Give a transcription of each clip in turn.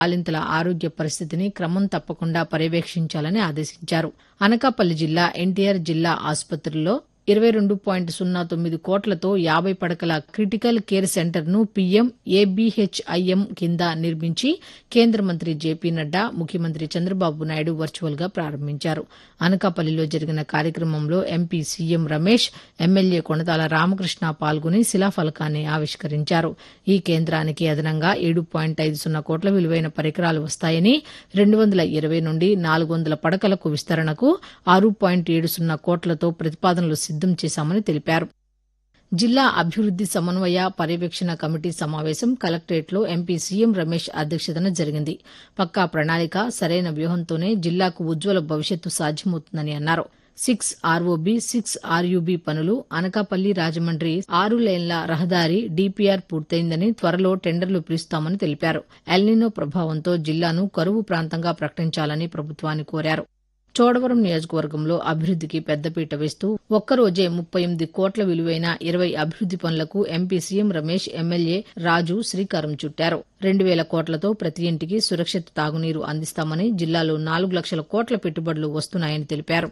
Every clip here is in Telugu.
బాలింతల ఆరోగ్య పరిస్థితిని క్రమం తప్పకుండా పర్యవేక్షించాలని ఆదేశించారు అనకాపల్లి జిల్లా ఎన్టీఆర్ జిల్లా ఆసుపత్రిలో ఇరవై రెండు పాయింట్ సున్నా తొమ్మిది కోట్లతో యాభై పడకల క్రిటికల్ కేర్ సెంటర్ను పీఎం ఏబీహెచ్ఐఎం కింద నిర్మించి కేంద్ర మంత్రి జేపీ నడ్డా ముఖ్యమంత్రి చంద్రబాబు నాయుడు వర్చువల్ గా ప్రారంభించారు అనకాపల్లిలో జరిగిన కార్యక్రమంలో MP CM Ramesh MLA Konathala Ramakrishna పాల్గొని శిలాఫలకాన్ని ఆవిష్కరించారు ఈ కేంద్రానికి అదనంగా ఏడు పాయింట్ ఐదు సున్నా కోట్ల విలువైన పరికరాలు వస్తాయని రెండు వందల ఇరవై నుండి నాలుగు వందల పడకలకు విస్తరణకు ఆరు పాయింట్ ఏడు సున్నా కోట్లతో ప్రతిపాదనలు సిద్దం చేశామని తెలిపారు జిల్లా అభివృద్ది సమన్వయ పర్యవేక్షణ కమిటీ సమావేశం కలెక్టరేట్లో ఎంపీ సీఎం రమేష్ అధ్యక్షతన జరిగింది పక్కా ప్రణాళిక సరైన వ్యూహంతోనే జిల్లాకు ఉజ్వల భవిష్యత్తు సాధ్యమవుతుందని అన్నారు సిక్స్ ఆర్ఓబీ సిక్స్ ఆర్యూబీ పనులు అనకాపల్లి రాజమండ్రి ఆరు లైన్ల రహదారి డీపీఆర్ పూర్తయిందని త్వరలో టెండర్లు పిలుస్తామని తెలిపారు ఎల్నినో ప్రభావంతో జిల్లాను కరువు ప్రాంతంగా ప్రకటించాలని ప్రభుత్వాన్ని కోరారు చోడవరం నియోజకవర్గంలో అభివృద్దికి పెద్దపీట వేస్తూ ఒక్కరోజే ముప్పై ఎనిమిది కోట్ల విలువైన ఇరవై అభివృద్ది పనులకు MP CM Ramesh MLA Raju శ్రీకారం చుట్టారు రెండు వేల కోట్లతో ప్రతి ఇంటికి సురక్షిత తాగునీరు అందిస్తామని జిల్లాలో నాలుగు లక్షల కోట్ల పెట్టుబడులు వస్తున్నాయని తెలిపారు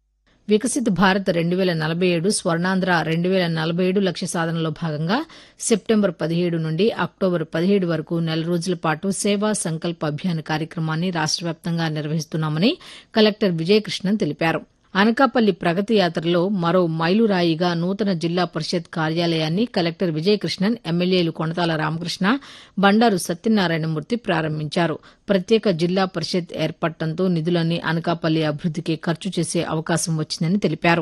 వికసిత్ భారత్ రెండు వేల నలభై ఏడు స్వర్ణాంధ్ర రెండు వేల నలభై ఏడు లక్ష్య సాధనలో భాగంగా సెప్టెంబర్ పదిహేడు నుండి అక్టోబర్ పదిహేడు వరకు నెల రోజుల పాటు సేవా సంకల్ప అభియాన్ కార్యక్రమాన్ని రాష్ట వ్యాప్తంగా నిర్వహిస్తున్నామని కలెక్టర్ విజయకృష్ణన్ తెలిపారు అనకాపల్లి ప్రగతి యాత్రలో మరో మైలురాయిగా నూతన జిల్లా పరిషత్ కార్యాలయాన్ని కలెక్టర్ విజయకృష్ణన్ ఎమ్మెల్యేలు కొనతాల రామకృష్ణ బండారు సత్యనారాయణమూర్తి ప్రారంభించారు ప్రత్యేక జిల్లా పరిషత్ ఏర్పడటంతో నిధులన్నీ అనకాపల్లి అభివృద్దికి ఖర్చు చేసే అవకాశం వచ్చిందని తెలిపారు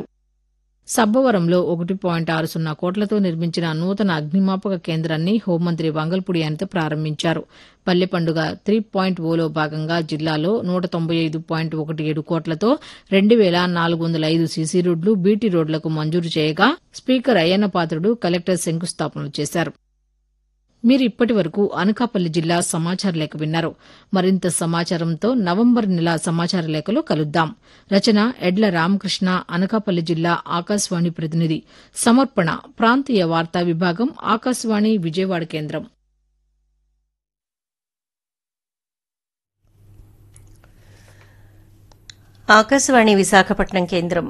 సబ్బవరంలో ఒకటి పాయింట్ ఆరు సున్నా కోట్లతో నిర్మించిన నూతన అగ్నిమాపక కేంద్రాన్ని హోంమంత్రి వంగల్పూడి అనిత ప్రారంభించారు పల్లె పండుగ త్రీ పాయింట్ ఓలో భాగంగా జిల్లాలో నూట తొంభై ఐదు పాయింట్ ఒకటి ఏడు కోట్లతో రెండు వేల నాలుగు వందల ఐదు సీసీ రోడ్లు బీటీ రోడ్లకు మంజూరు చేయగా స్పీకర్ అయ్యన్న పాత్రుడు కలెక్టర్ శంకుస్థాపనలు చేశారు మీరు ఇప్పటి వరకు అనకాపల్లి జిల్లా సమాచార లేఖ విన్నారు మరింత సమాచారంతో నవంబర్ నెల సమాచార లేఖలో కలుద్దాం రచన ఎడ్ల రామకృష్ణ అనకాపల్లి జిల్లా ఆకాశవాణి ప్రతినిధి సమర్పణ ప్రాంతీయ వార్తా విభాగం ఆకాశవాణి విజయవాడ కేంద్రం ఆకాశవాణి విశాఖపట్నం కేంద్రం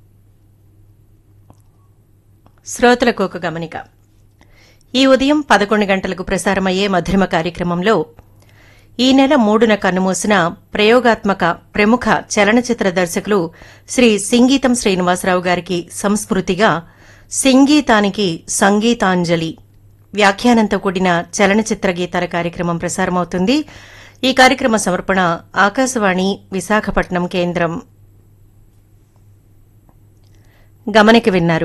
శ్రోతలకు ఒక గమనిక ఈ ఉదయం పదకొండు గంటలకు ప్రసారమయ్యే మధురిమ కార్యక్రమంలో ఈ నెల మూడున కన్నుమూసిన ప్రయోగాత్మక ప్రముఖ చలనచిత్ర దర్శకులు శ్రీ సింగీతం శ్రీనివాసరావు గారికి సంస్మృతిగా సింగీతానికి సంగీతాంజలి వ్యాఖ్యానంతో కూడిన చలనచిత్ర గీతాల కార్యక్రమం ప్రసారమవుతుంది ఈ కార్యక్రమ సమర్పణ ఆకాశవాణి విశాఖపట్నం కేంద్రం గమనిక విన్నారు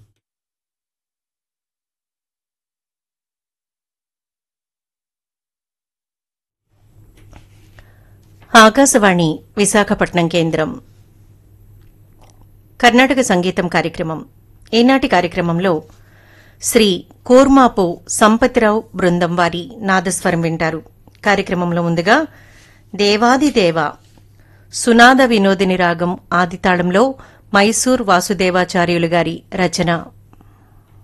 ఆకాశవాణి విశాఖపట్నం కేంద్రం కర్ణాటక సంగీతం కార్యక్రమం ఈనాటి కార్యక్రమంలో శ్రీ కూర్మాపు సంపతిరావు బృందం వారి నాదస్వరం వింటారు కార్యక్రమంలో ముందుగా దేవాది దేవ సునాద వినోదిని రాగం ఆదితాళంలో మైసూర్ వాసుదేవాచార్యులు గారి రచన